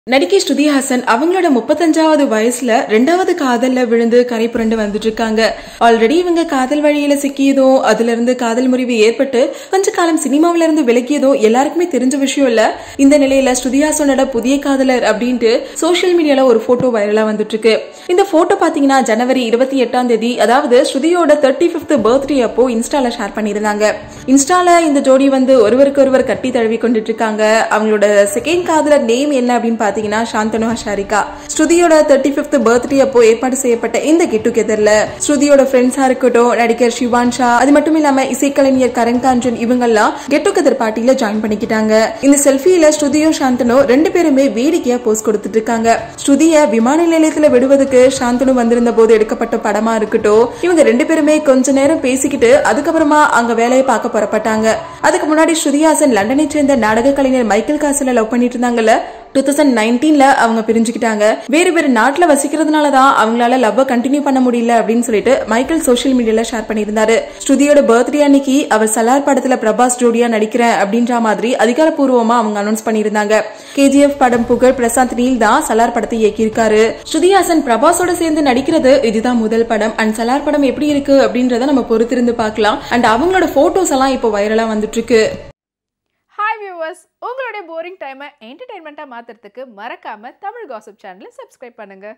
நடிகை ஸ்ருதி ஹாசன் அவங்களோட முப்பத்தஞ்சாவது வயசுல ரெண்டாவது காதல்ல விழுந்து கரை புரண்டு வந்துட்டு இருக்காங்க ஆல்ரெடி இவங்க காதல் வழியில சிக்கியதும் அதுல இருந்து காதல் முறிவு ஏற்பட்டு கொஞ்ச காலம் சினிமாவில இருந்து விலகியதும் எல்லாருக்குமே தெரிஞ்ச விஷயம் இல்ல இந்த நிலையில ஸ்ருதி ஹாசனோட புதிய காதலர் அப்படின்ட்டு சோஷியல் மீடியால ஒரு போட்டோ வைரலா வந்துட்டு இருக்கு இந்த போட்டோ பாத்தீங்கன்னா ஜனவரி இருபத்தி எட்டாம் தேதி அதாவது ஸ்ருதியோட தேர்ட்டி பிப்த் பர்த்டே அப்போ இன்ஸ்டால ஷேர் பண்ணியிருந்தாங்க இன்ஸ்டால இந்த ஜோடி வந்து ஒருவருக்கு ஒருவர் கட்டி தழுவி கொண்டுட்டு இருக்காங்க அவங்களோட செகண்ட் காதலர் நேம் என்ன அப்படின்னு பாத்தீங்கன்னா சாந்தனு ஹஷாரிகா ஸ்ருதியோட தேர்ட்டி பிப்த் பர்த்டே அப்போ ஏற்பாடு செய்யப்பட்ட இந்த கெட் டுகெதர்ல ஸ்ருதியோட ஃப்ரெண்ட்ஸா இருக்கட்டும் நடிகர் சிவான் ஷா அது மட்டும் இல்லாம இசைக்கலைஞர் கரண் காஞ்சன் இவங்கெல்லாம் கெட் டுகெதர் பார்ட்டியில ஜாயின் பண்ணிக்கிட்டாங்க இந்த செல்ஃபியில ஸ்ருதியும் சாந்தனு ரெண்டு பேருமே வேடிக்கையா போஸ்ட் கொடுத்துட்டு இருக்காங்க ஸ்ருதிய விமான நிலையத்துல விடுவதற்கு சாந்தனு வந்திருந்த போது எடுக்கப்பட்ட படமா இருக்கட்டும் இவங்க ரெண்டு பேருமே கொஞ்ச நேரம் பேசிக்கிட்டு அதுக்கப்புறமா அங்க வேலையை பார்க்க புறப்பட்டாங்க அதுக்கு முன்னாடி ஸ்ருதிஹாசன் லண்டனை சேர்ந்த நாடக கலைஞர் மைக்கேல் காசல லவ் பண்ணிட்டு இருந்தாங்கல்ல டூ தௌசண்ட் நைன்டீன்ல அவங்க பிரிஞ்சுக்கிட்டாங்க வேறு வேறு நாட்டுல வசிக்கிறதுனால தான் அவங்களால லவ் கண்டினியூ பண்ண முடியல அப்படின்னு சொல்லிட்டு மைக்கேல் சோஷியல் மீடியால ஷேர் பண்ணியிருந்தாரு ஸ்ருதியோட பர்த்டே அன்னைக்கு அவர் சலார் படத்துல பிரபாஸ் ஜோடியா நடிக்கிறேன் அப்படின்ற மாதிரி அதிகாரப்பூர்வமா அவங்க அனௌன்ஸ் பண்ணியிருந்தாங்க கேஜிஎஃப் படம் புகழ் பிரசாந்த் நீல் தான் சலார் படத்தை இயக்கியிருக்காரு ஸ்ருதிஹாசன் பிரபாஸோட சேர்ந்து நடிக்கிறது இதுதான் முதல் படம் அண்ட் சலார் படம் எப்படி இருக்கு அப்படின்றத நம்ம பொறுத்திருந்து பார்க்கலாம் அண்ட் அவங்களோட போட்டோஸ் எல்லாம் இப்போ வைரலா வந்துட்டு இருக்கு ஹாய் வியூவர்ஸ் உங்களுடைய போரிங் டைமை என்டர்டைன்மெண்ட்டாக மாற்றுறதுக்கு மறக்காமல் தமிழ் காசிப் சேனலை சப்ஸ்கிரைப் பண்ணுங்கள்